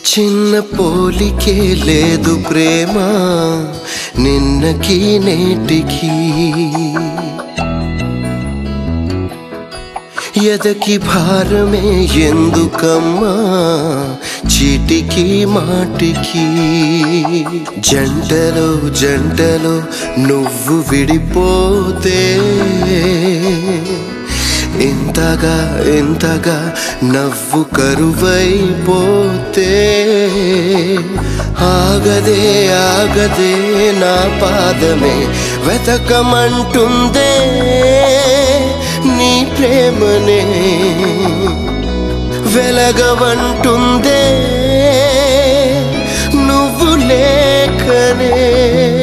చిన్న పోలికే లేదు ప్రేమ నిన్నకి నేటికి ఎదకి భారమే ఎందుకమ్మా చీటికి మాటికి జంటలో జంటలో నువ్వు విడిపోతే ఇంతగా ఇంతగా నవ్వు కరువైపోతే ఆగదే ఆగదే నా పాదమే వెతకమంటుందే నీ ప్రేమనే వెలగవంటుందే నువ్వు లేకనే